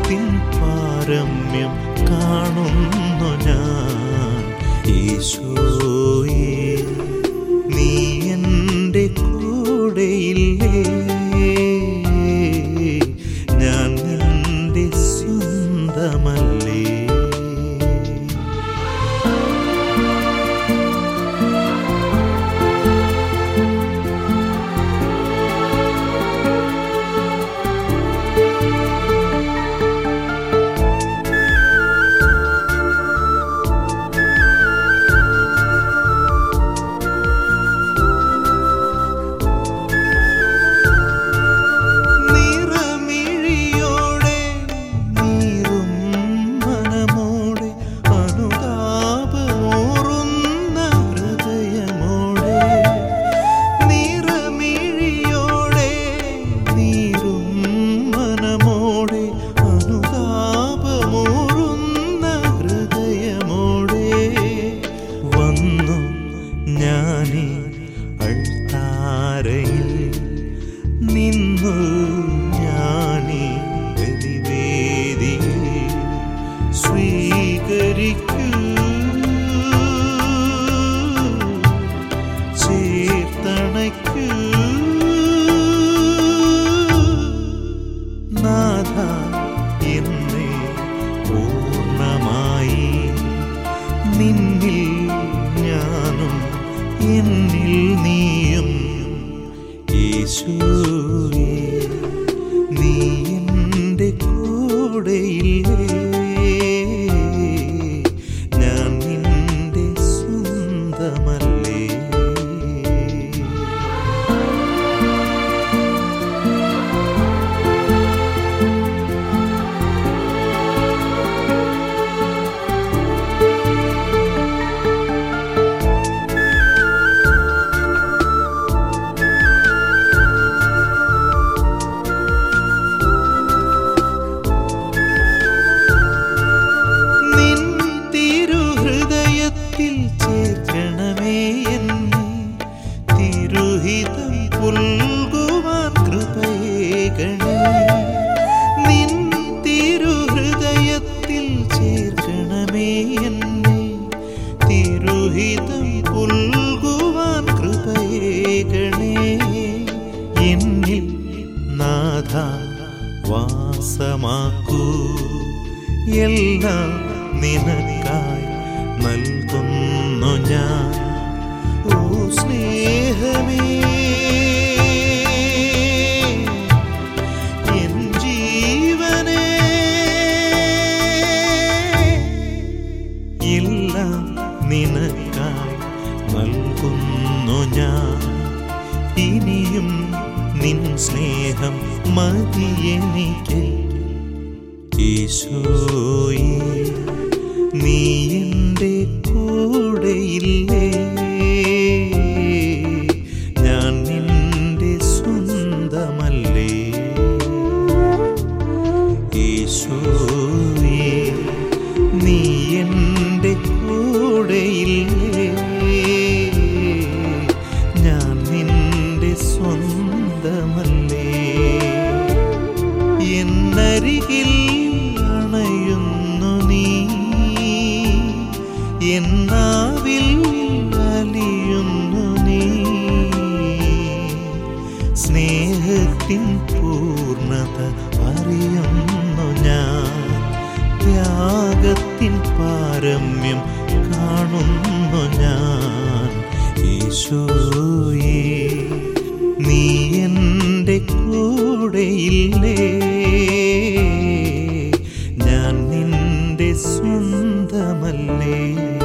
സ്നേഹത്തിൻ പാരമ്യം കാണുന്നു ഞാൻ ഈശോയേ നീ എൻ്റെ കൂടെയില്ലേ ഞാൻ നിന്റെ സ്വന്തമല്ലേ നിറമിഴിയോടെ നീറും മനമോടെ അനുതാപമോറുന്ന ഹൃദയമോടെ നിറമിഴിയോടെ നീറും മനമോടെ അനുതാപമോറുന്ന ഹൃദയമോടെ വന്നു ഞാനീ അൾത്താരയിൽ നിന്നു ഞാനീ ബലിവേദിയിൽ സ്വീകരിക്കൂ ചേർത്തണയ്ക്കൂ നാഥ എന്നെ പൂർണ്ണമായി നിന്നിൽ ഞാനും എന്നിൽ നീയും യേശുവേ നീ എൻ്റെ കൂടെയില്ലേ ഞാൻ നിന്റെ സ്വന്തമല്ലേ നിൻ തിരുഹൃദയത്തിൽ ചേർക്കണമേ എന്നെ തിരുഹിതം പുൽകുവാൻ കൃപയേകണേ നിൻ തിരുഹൃദയത്തിൽ ചേർക്കണമേ എന്നെ തിരുഹിതം പുൽകുവാൻ കൃപയേകണേ എന്നിൽ നാഥ വാസമാക്കൂ എല്ലാം നിനക്കായി നൽകുന്നു ഞാൻ ഓ സ്നേഹമേ എൻ ജീവനേ എല്ലാം നിനക്കായി നൽകുന്നു ഞാൻ ഇനിയും നിൻ സ്നേഹം മതി എനിക്ക് ഈശോയേ നീ എൻ്റെ കൂടെയില്ലേ ഞാൻ നിന്റെ സ്വന്തമല്ലേ ഈശോയേ നീ എൻ്റെ കൂടെയില്ലേ ഞാൻ നിന്റെ സ്വന്തമല്ലേ എന്നരികിൽ അണയുന്നു നീ എന്നാവിൽ അലിയുന്നു നീ സ്നേഹത്തിൻ പൂർണ്ണത അറിയുന്നു ഞാൻ ത്യാഗത്തിൻ പാരമ്യം കാണുന്നു ഞാൻ ഈശോയേ നീ എൻ്റെ കൂടെയില്ലേ ഞാൻ നിന്റെ സ്വന്തമല്ലേ